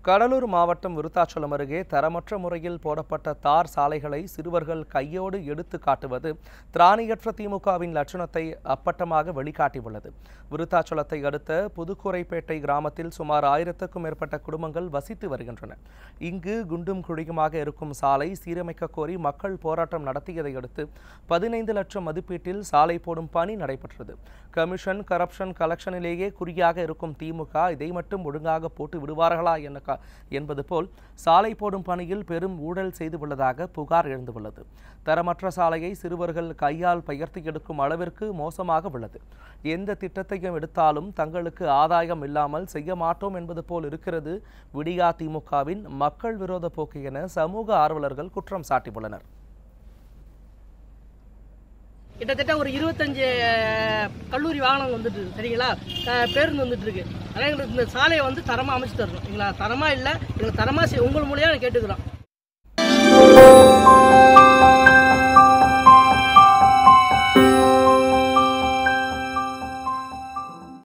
கடலூர் மாவட்டம் விருத்தாச்சலம் அருகே தரமற்ற முறையில் போடப்பட்ட தார் சாலைகளை சிறுவர்கள் கையோடு எடுத்து காட்டுவது திராணியற்ற திமுகவின் லட்சணத்தை அப்பட்டமாக வெளிக்காட்டியுள்ளது விருத்தாச்சலத்தை அடுத்த புதுக்குறைப்பேட்டை கிராமத்தில் சுமார் ஆயிரத்துக்கும் மேற்பட்ட குடும்பங்கள் வசித்து வருகின்றன இங்கு குண்டும் குழியுமாக இருக்கும் சாலை சீரமைக்க கோரி மக்கள் போராட்டம் நடத்தியதை அடுத்து பதினைந்து லட்சம் மதிப்பீட்டில் சாலை போடும் பணி நடைபெற்றது கமிஷன் கரப்ஷன் கலெக்ஷனிலேயே குறியாக இருக்கும் திமுக இதை மட்டும் ஒழுங்காக போட்டு விடுவார்களா என க- என்பது போல் சாலை போடும் பணியில் பெரும் ஊழல் செய்துள்ளதாக புகார் எழுந்துள்ளது தரமற்ற சாலையை சிறுவர்கள் கையால் பெயர்த்து எடுக்கும் அளவிற்கு மோசமாக உள்ளது எந்த திட்டத்தையும் எடுத்தாலும் தங்களுக்கு ஆதாயம் இல்லாமல் செய்ய மாட்டோம் என்பது போல் இருக்கிறது விடியா திமுகவின் மக்கள் விரோத போக்கு என சமூக ஆர்வலர்கள் குற்றம் சாட்டியுள்ளனர் கிட்டத்தட்ட ஒரு இருபத்தஞ்சு கல்லூரி வாகனம் வந்துட்டு இருக்கு சரிங்களா அஹ் பேருந்து வந்துட்டு இருக்கு அதனால் எங்களுக்கு இந்த சாலையை வந்து தரமாக அமைச்சு தரணும் எங்களா தரமாக இல்லை எங்களுக்கு தரமாக செய் உங்கள் மூலியம் கேட்டுக்கிறோம்